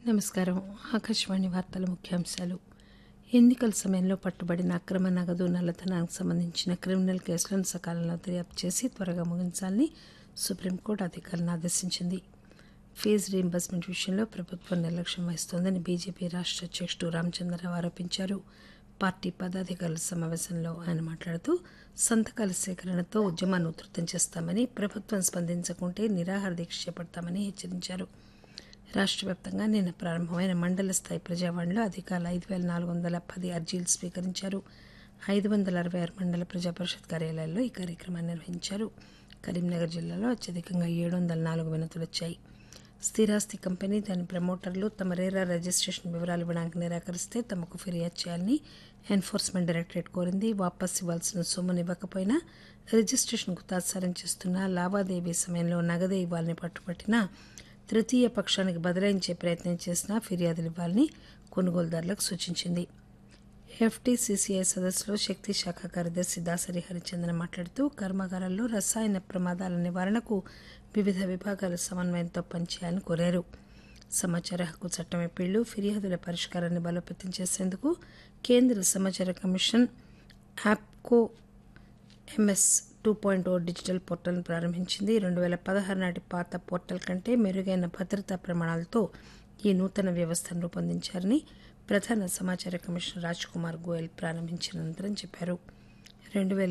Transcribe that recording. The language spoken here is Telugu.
నమస్కారం ఆకాశవాణి వార్తల ముఖ్యాంశాలు ఎన్నికల సమయంలో పట్టుబడిన అక్రమ నగదు నల్లధనానికి సంబంధించిన క్రిమినల్ కేసులను సకాలంలో దర్యాప్తు చేసి త్వరగా ముగించాలని సుప్రీంకోర్టు అధికారులను ఆదేశించింది ఫీజు రీయింబర్స్మెంట్ విషయంలో ప్రభుత్వం నిర్లక్ష్యం వహిస్తోందని బీజేపీ రాష్ట్ర అధ్యక్షుడు రామచంద్రరావు ఆరోపించారు పార్టీ పదాధికారుల సమావేశంలో ఆయన మాట్లాడుతూ సంతకాల సేకరణతో ఉద్యమాన్ని ఉధృతం చేస్తామని ప్రభుత్వం స్పందించకుంటే నిరాహార దీక్ష చేపడతామని హెచ్చరించారు రాష్ట్ర వ్యాప్తంగా నిన్న ప్రారంభమైన మండల స్థాయి ప్రజావాణిలో అధికారులు ఐదు వేల నాలుగు వందల పది అర్జీలు స్వీకరించారు ఐదు వందల అరవై ఆరు మండల ప్రజా పరిషత్ కార్యాలయాల్లో ఈ కార్యక్రమాన్ని నిర్వహించారు కరీంనగర్ జిల్లాలో అత్యధికంగా ఏడు వందల నాలుగు వినతులు వచ్చాయి స్థిరాస్తి కంపెనీ దాని ప్రమోటర్లు తమ రేరా రిజిస్ట్రేషన్ వివరాలు ఇవ్వడానికి నిరాకరిస్తే తమకు ఫిర్యాదు చేయాలని ఎన్ఫోర్స్మెంట్ డైరెక్టరేట్ కోరింది వాపస్ ఇవ్వాల్సిన సొమ్మును ఇవ్వకపోయినా రిజిస్ట్రేషన్కు తాత్సారం చేస్తున్న లావాదేవీ సమయంలో నగదే ఇవ్వాలని పట్టుపట్టినా తృతీయ పక్షానికి బదలాయించే ప్రయత్నం చేసినా ఫిర్యాదులు ఇవ్వాలని కొనుగోలుదారులకు సూచించింది ఎఫ్టీసీసీఐ సదస్సులో శక్తి శాఖ కార్యదర్శి దాసరి హరిచందన్ మాట్లాడుతూ కర్మాగారాల్లో రసాయన ప్రమాదాల నివారణకు వివిధ విభాగాల సమన్వయంతో పనిచేయాలని కోరారు సమాచార హక్కు చట్టం ఎప్పిళ్లు ఫిర్యాదుల పరిష్కారాన్ని బలోపేతం చేసేందుకు కేంద్ర సమాచార కమిషన్ యాప్కో MS two point O digital పోర్టల్ను ప్రారంభించింది రెండు వేల పదహారు నాటి పాత పోర్టల్ కంటే మెరుగైన భద్రతా ప్రమాణాలతో ఈ నూతన వ్యవస్థను రూపొందించారని ప్రధాన సమాచార కమిషనర్ రాజ్ కుమార్ గోయల్ ప్రారంభించిన అనంతరం చెప్పారు రెండు వేల